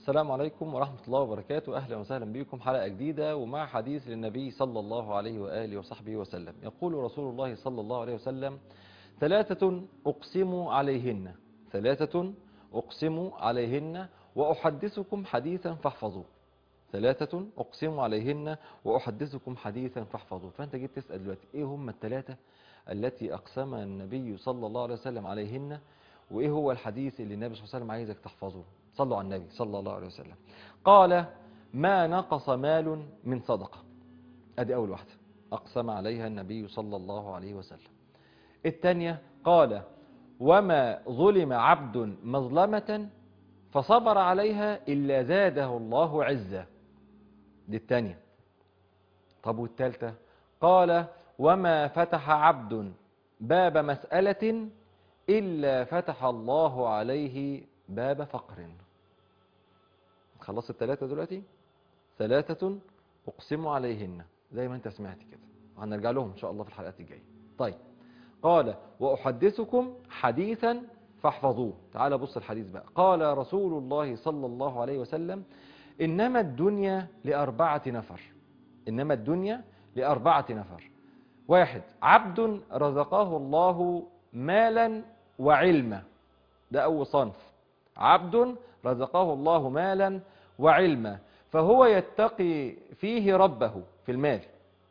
السلام عليكم ورحمة الله وبركاته أهلا وسهلا بكم حلقة جديدة ومع حديث للنبي صلى الله عليه وآله وصحبه وسلم يقول رسول الله صلى الله عليه وسلم ثلاثة أقسم عليهن ثلاثة أقسم عليهن وأحدثكم حديثا فاحفظوه ثلاثة أقسم عليهن وأحدثكم حديثا فاحفظوه فأنت جيت تسأل دلوقتي إيه هم الثلاثة التي أقسم النبي صلى الله عليه وسلم عليهن وإيه هو الحديث اللي النبي صلى الله عليه وسلم عايزك تحفظه صلوا على النبي صلى الله عليه وسلم قال ما نقص مال من صدقة أدي أول واحدة أقسم عليها النبي صلى الله عليه وسلم الثانية قال وما ظلم عبد مظلمة فصبر عليها إلا زاده الله عزة دي الثانية طب والثالثة قال وما فتح عبد باب مسألة إلا فتح الله عليه باب فقر خلصت الثلاثة دلوقتي ثلاثة أقسم عليهن زي ما أنت سمعت كده وهنرجع لهم إن شاء الله في الحلقات الجاية طيب قال وأحدثكم حديثا فاحفظوه تعال بص الحديث بقى قال رسول الله صلى الله عليه وسلم إنما الدنيا لأربعة نفر إنما الدنيا لأربعة نفر واحد عبد رزقه الله مالا وعلما ده أول صنف عبد رزقه الله مالا وعلما فهو يتقي فيه ربه في المال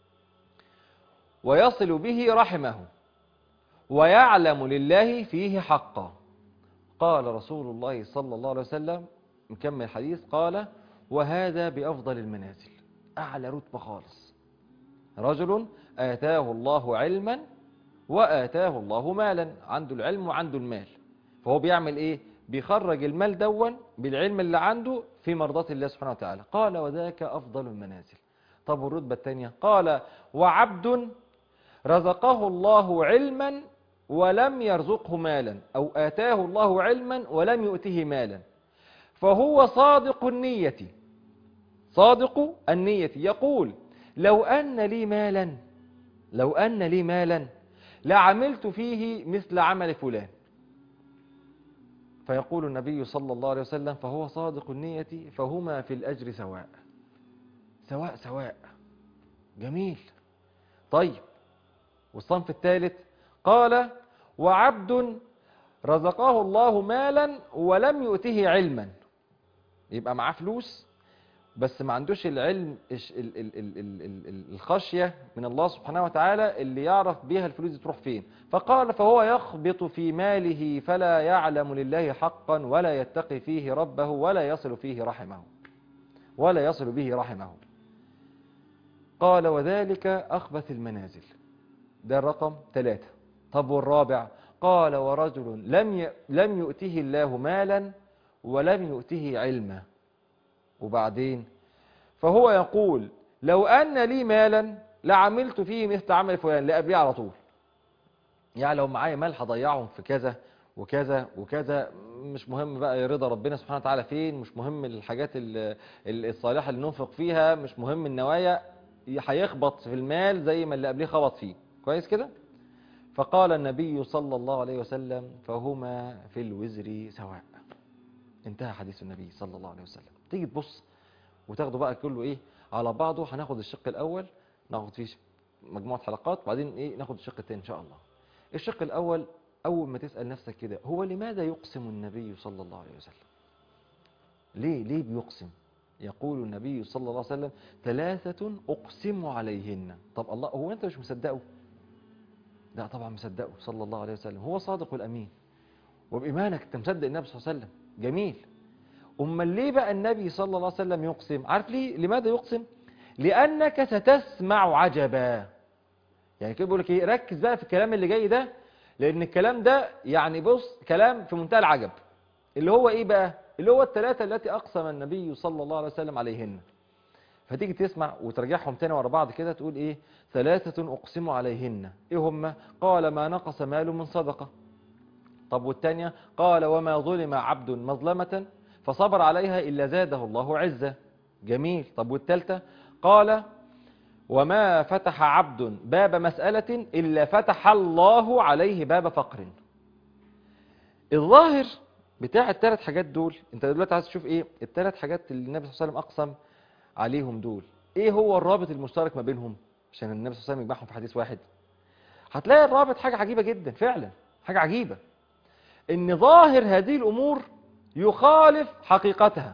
ويصل به رحمه ويعلم لله فيه حقا قال رسول الله صلى الله عليه وسلم مكمل الحديث قال وهذا بأفضل المنازل أعلى رتبة خالص رجل آتاه الله علما وآتاه الله مالا عنده العلم وعنده المال فهو بيعمل ايه بيخرج المال دون بالعلم اللي عنده في مرضاة الله سبحانه وتعالى قال وذاك أفضل المنازل طب الرتبة الثانية قال وعبد رزقه الله علما ولم يرزقه مالا أو آتاه الله علما ولم يؤته مالا فهو صادق النية صادق النية يقول لو أن لي مالا لو أن لي مالا لعملت فيه مثل عمل فلان فيقول النبي صلى الله عليه وسلم فهو صادق النية فهما في الأجر سواء سواء سواء جميل طيب والصنف الثالث قال وعبد رزقه الله مالا ولم يؤته علما يبقى معاه فلوس بس ما عندوش العلم الخشية من الله سبحانه وتعالى اللي يعرف بيها الفلوس دي تروح فين فقال فهو يخبط في ماله فلا يعلم لله حقا ولا يتقي فيه ربه ولا يصل فيه رحمه ولا يصل به رحمه قال وذلك أخبث المنازل ده الرقم ثلاثة طب والرابع قال ورجل لم لم يؤته الله مالا ولم يؤته علما وبعدين فهو يقول لو أن لي مالا لعملت فيه مثل عمل فلان لا قبليه على طول يعني لو معايا مال هضيعهم في كذا وكذا وكذا مش مهم بقى رضا ربنا سبحانه وتعالى فين مش مهم الحاجات الصالحة اللي ننفق فيها مش مهم النوايا هيخبط في المال زي ما اللي قبليه خبط فيه كويس كده فقال النبي صلى الله عليه وسلم فهما في الوزر سواء انتهى حديث النبي صلى الله عليه وسلم تيجي تبص وتاخده بقى كله ايه على بعضه هناخد الشق الاول ناخد فيه مجموعه حلقات وبعدين ايه ناخد الشق الثاني ان شاء الله الشق الاول اول ما تسال نفسك كده هو لماذا يقسم النبي صلى الله عليه وسلم ليه ليه بيقسم يقول النبي صلى الله عليه وسلم ثلاثة أقسم عليهن طب الله هو أنت مش مصدقه لا طبعا مصدقه صلى الله عليه وسلم هو صادق الأمين وبإيمانك أنت مصدق النبي صلى الله عليه وسلم جميل أما ليه بقى النبي صلى الله عليه وسلم يقسم عارف ليه لماذا يقسم لأنك ستسمع عجبا يعني كده بيقول لك ايه ركز بقى في الكلام اللي جاي ده لأن الكلام ده يعني بص كلام في منتهى العجب اللي هو ايه بقى اللي هو الثلاثة التي أقسم النبي صلى الله عليه وسلم عليهن فتيجي تسمع وترجعهم تاني ورا بعض كده تقول ايه ثلاثة أقسم عليهن ايه هم قال ما نقص مال من صدقة طب والتانية قال وما ظلم عبد مظلمة فصبر عليها إلا زاده الله عزة جميل طب والتالتة قال وما فتح عبد باب مسألة إلا فتح الله عليه باب فقر الظاهر بتاع الثلاث حاجات دول انت دلوقتي عايز تشوف ايه الثلاث حاجات اللي النبي صلى الله عليه وسلم اقسم عليهم دول ايه هو الرابط المشترك ما بينهم عشان النبي صلى الله عليه وسلم يجمعهم في حديث واحد هتلاقي الرابط حاجة عجيبة جدا فعلا حاجة عجيبة ان ظاهر هذه الامور يخالف حقيقتها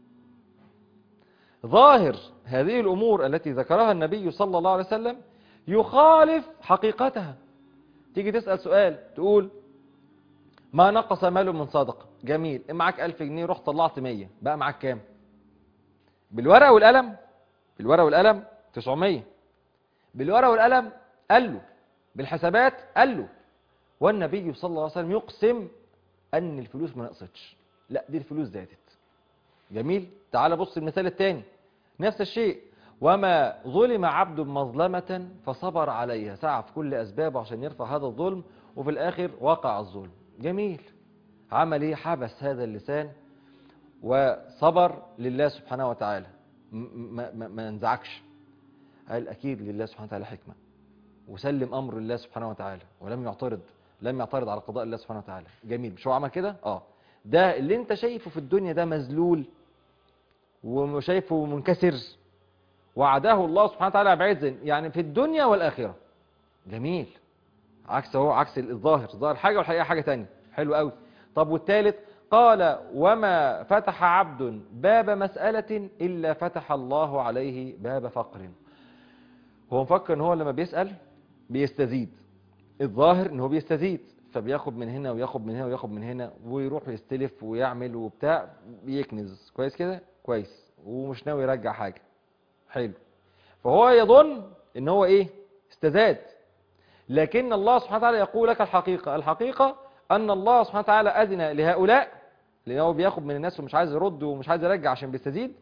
ظاهر هذه الامور التي ذكرها النبي صلى الله عليه وسلم يخالف حقيقتها تيجي تسأل سؤال تقول ما نقص مال من صدقة جميل معاك ألف جنيه رحت طلعت مية بقى معاك كام بالورقة والقلم بالورقة والقلم 900 بالورقة والقلم قال له بالحسابات قال له والنبي صلى الله عليه وسلم يقسم أن الفلوس ما نقصتش لا دي الفلوس زادت جميل تعال بص المثال الثاني نفس الشيء وما ظلم عبد مظلمة فصبر عليها سعى في كل أسبابه عشان يرفع هذا الظلم وفي الآخر وقع الظلم جميل عمل ايه حبس هذا اللسان وصبر لله سبحانه وتعالى ما, ما, ما انزعكش قال أكيد لله سبحانه وتعالى حكمة وسلم أمر الله سبحانه وتعالى ولم يعترض لم يعترض على قضاء الله سبحانه وتعالى جميل مش هو عمل كده اه ده اللي انت شايفه في الدنيا ده مذلول وشايفه منكسر وعده الله سبحانه وتعالى بعز يعني في الدنيا والآخرة جميل عكس هو عكس الظاهر الظاهر حاجة والحقيقة حاجة تانية حلو قوي طب والثالث قال وما فتح عبد باب مسألة إلا فتح الله عليه باب فقر هو مفكر ان هو لما بيسأل بيستزيد الظاهر ان هو بيستزيد فبياخد من هنا وياخد من هنا وياخد من هنا ويروح يستلف ويعمل وبتاع بيكنز كويس كده كويس ومش ناوي يرجع حاجة حلو فهو يظن ان هو ايه استزاد لكن الله سبحانه وتعالى يقول لك الحقيقة الحقيقة ان الله سبحانه وتعالى اذن لهؤلاء لان هو بياخد من الناس ومش عايز يرد ومش عايز يرجع عشان بيستزيد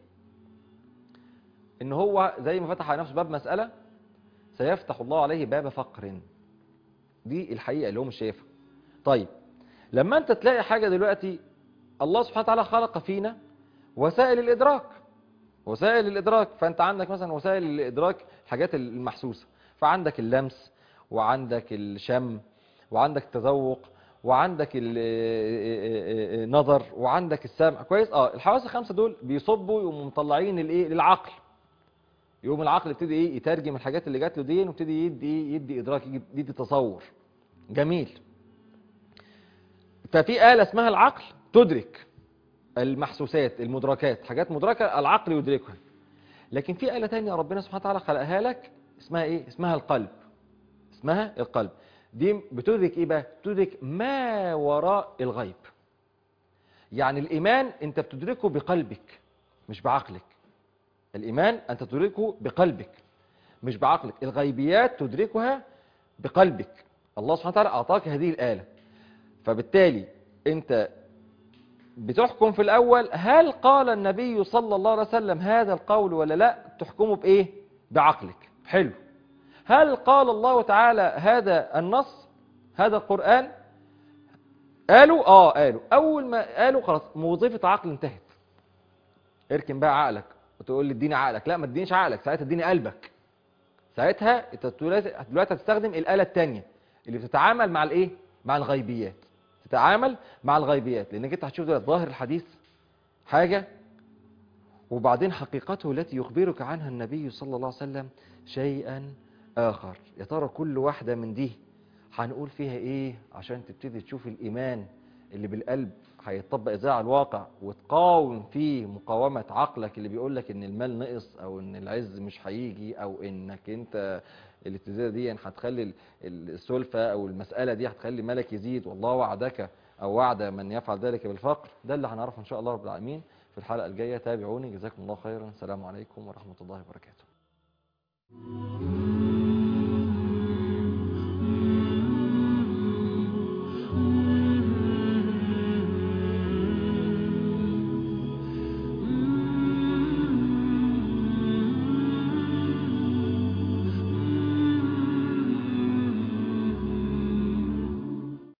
ان هو زي ما فتح على نفسه باب مسألة سيفتح الله عليه باب فقر دي الحقيقة اللي هو مش شايفها طيب لما انت تلاقي حاجة دلوقتي الله سبحانه وتعالى خلق فينا وسائل الإدراك وسائل الإدراك فأنت عندك مثلا وسائل الإدراك الحاجات المحسوسة فعندك اللمس وعندك الشم وعندك التذوق وعندك النظر وعندك السمع كويس اه الحواس الخمسة دول بيصبوا يقوموا مطلعين الايه للعقل يقوم العقل يبتدي ايه يترجم الحاجات اللي جات له دي ويبتدي يدي يدي ادراك يدي تصور جميل ففي آلة اسمها العقل تدرك المحسوسات المدركات حاجات مدركة العقل يدركها لكن في آلة تانية ربنا سبحانه وتعالى خلقها لك اسمها ايه اسمها القلب اسمها القلب دي بتدرك ايه بقى بتدرك ما وراء الغيب يعني الإيمان انت بتدركه بقلبك مش بعقلك الإيمان أنت تدركه بقلبك مش بعقلك الغيبيات تدركها بقلبك الله سبحانه وتعالى أعطاك هذه الآلة فبالتالي أنت بتحكم في الأول هل قال النبي صلى الله عليه وسلم هذا القول ولا لا تحكمه بإيه بعقلك حلو هل قال الله تعالى هذا النص هذا القرآن قالوا آه قالوا أول ما قالوا خلاص موظفة عقل انتهت اركن بقى عقلك وتقول لي اديني عقلك لا ما تدينيش عقلك ساعتها اديني قلبك ساعتها انت دلوقتي هتستخدم الآلة الثانية اللي بتتعامل مع الايه مع الغيبيات تتعامل مع الغيبيات لانك انت هتشوف دلوقتي ظاهر الحديث حاجة وبعدين حقيقته التي يخبرك عنها النبي صلى الله عليه وسلم شيئا آخر يا ترى كل واحدة من دي هنقول فيها ايه عشان تبتدي تشوف الإيمان اللي بالقلب هيطبق ازاي على الواقع وتقاوم فيه مقاومة عقلك اللي بيقول لك ان المال نقص او ان العز مش هيجي او انك انت الابتزازة دي هتخلي السلفة او المسألة دي هتخلي مالك يزيد والله وعدك او وعد من يفعل ذلك بالفقر ده اللي هنعرفه ان شاء الله رب العالمين في الحلقة الجاية تابعوني جزاكم الله خيرا السلام عليكم ورحمة الله وبركاته